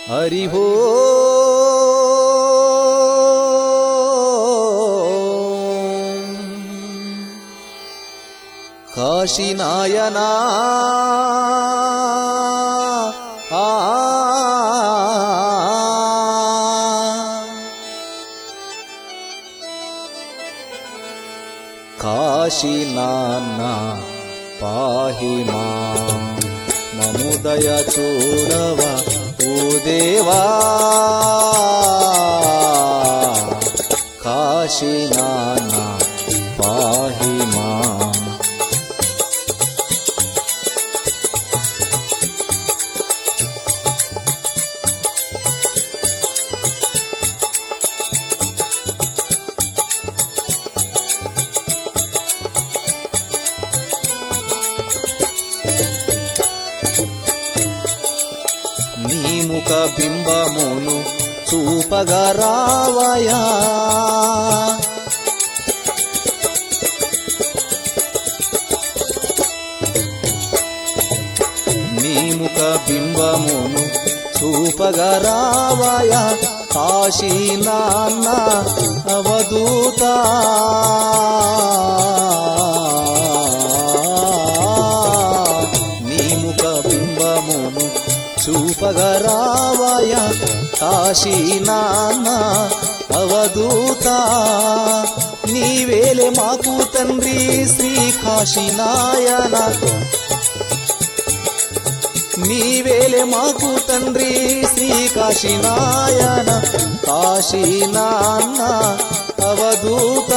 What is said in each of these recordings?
హరి హో కాశీనాయనా ఆ కాశీనాన్న పాహి మా మముదయ చూడవ ఓ దేవా కాశీనాన్న పాహి మా నీ ముఖ బింబమును చూపగా రావయా నీ ముఖ బింబమును చూపగా రావయా కాశీ నాన్న అవధూత నీ ముఖ బింబమును చూపగా రావయా కాశీ నాన్న అవధూత నీవేలే మాకు తండ్రి శ్రీ కాశీనాయన నీవేలే మాకు తండ్రి శ్రీ కాశీనాయన కాశీనాన్న అవధూత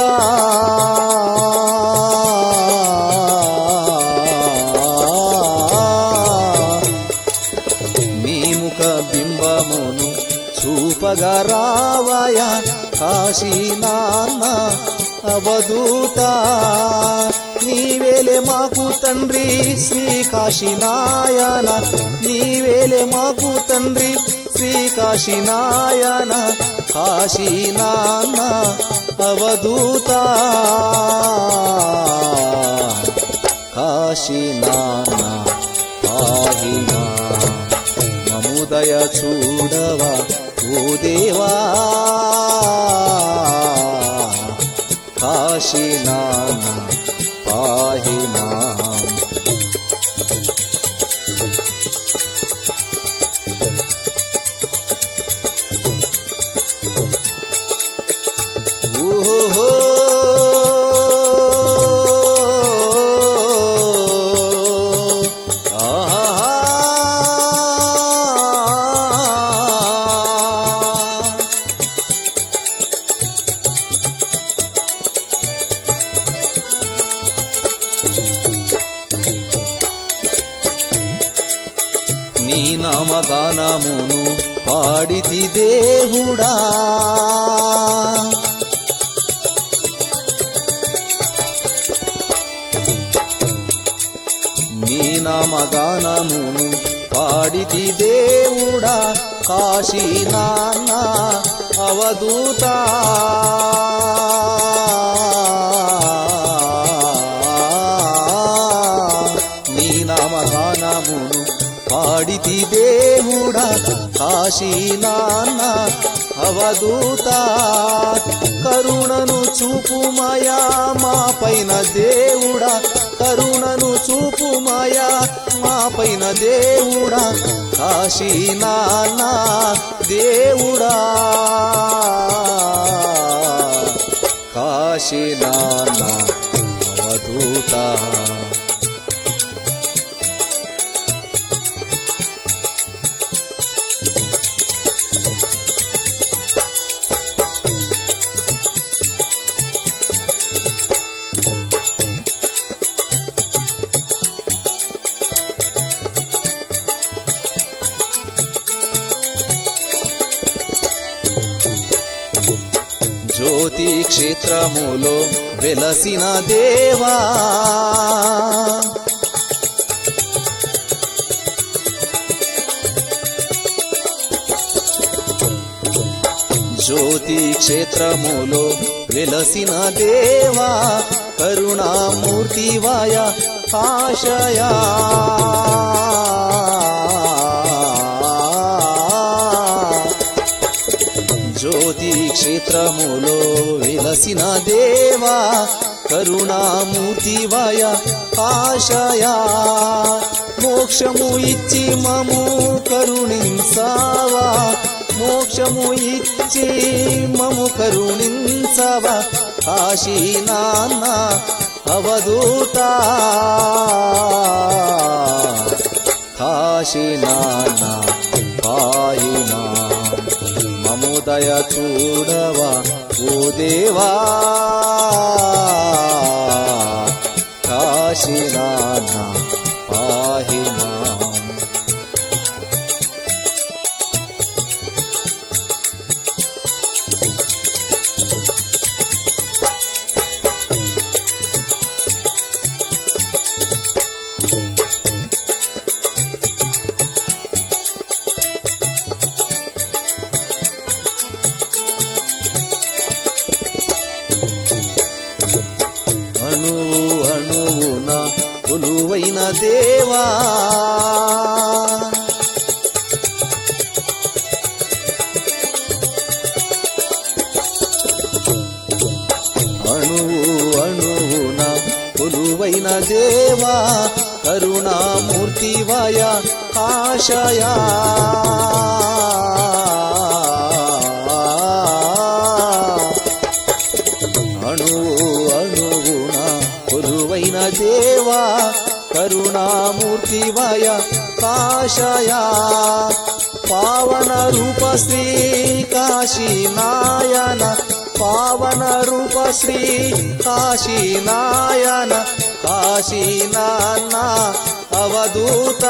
నీ ముఖ బింబమును చూపగా రావయ కాశీనాన్న అవధూత నీవేలే మాకు తండ్రి శ్రీ కాశీనాయన నీవేలే మాకు తండ్రి శ్రీ కాశీనాయన కాశీనాన్న అవధూత కాశీనాన్న పాహిమా మముదయ చూడవా ఓ దేవా కాశీనాన్న పాహిమా ఓహో నీ నామగానమును పాడితి దేవుడా నీ నామగానమును పాడితి దేవుడా కాశీ నాన్న అవధూత నీ నామగానమును పాడితి దేవుడా కాశీ నాన్న అవధూత కరుణను చూపుమయా మా పైన దేవుడా కరుణను చూపుమయా మా పైన దేవుడా కాశీ నాన్న దేవుడా కాశీ నాన్న అవధూత జ్యోతి క్షేత్రములో వెలసిన దేవా జ్యోతి క్షేత్రములో వెలసిన దేవా కరుణామూర్తివాయ ఆశయా క్షేత్రములో వెలసిన దేవా కరుణామూర్తివయ ఆశయా మోక్షము ఇచ్చి మము కరుణించావా మోక్షము ఇచ్చి మము కరుణించవా కాశీ నాన్న అవధూత కాశీ నాన్న పాయిమా మముదయ చూడవా ఓ దేవా కాశీ నాన్న పాహిమా అణువు అణువున కొలువైన దేవా అణువు అణువున కొలువైన దేవా కరుణామూర్తివయ ఆశయా అణువు అణువున కొలువైన దేవా కరుణామూర్తివయ కాశయా పావన రూప శ్రీ కాశీ నాయన పావన రూప శ్రీ కాశీ నాయన కాశీ నాన్న అవధూత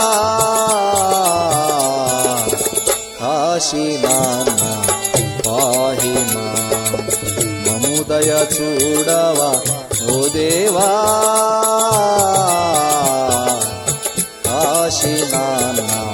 కాశీ నాన్న పాహిమా మముదయ చూడవా ఓ దేవా కాశీ నాన్న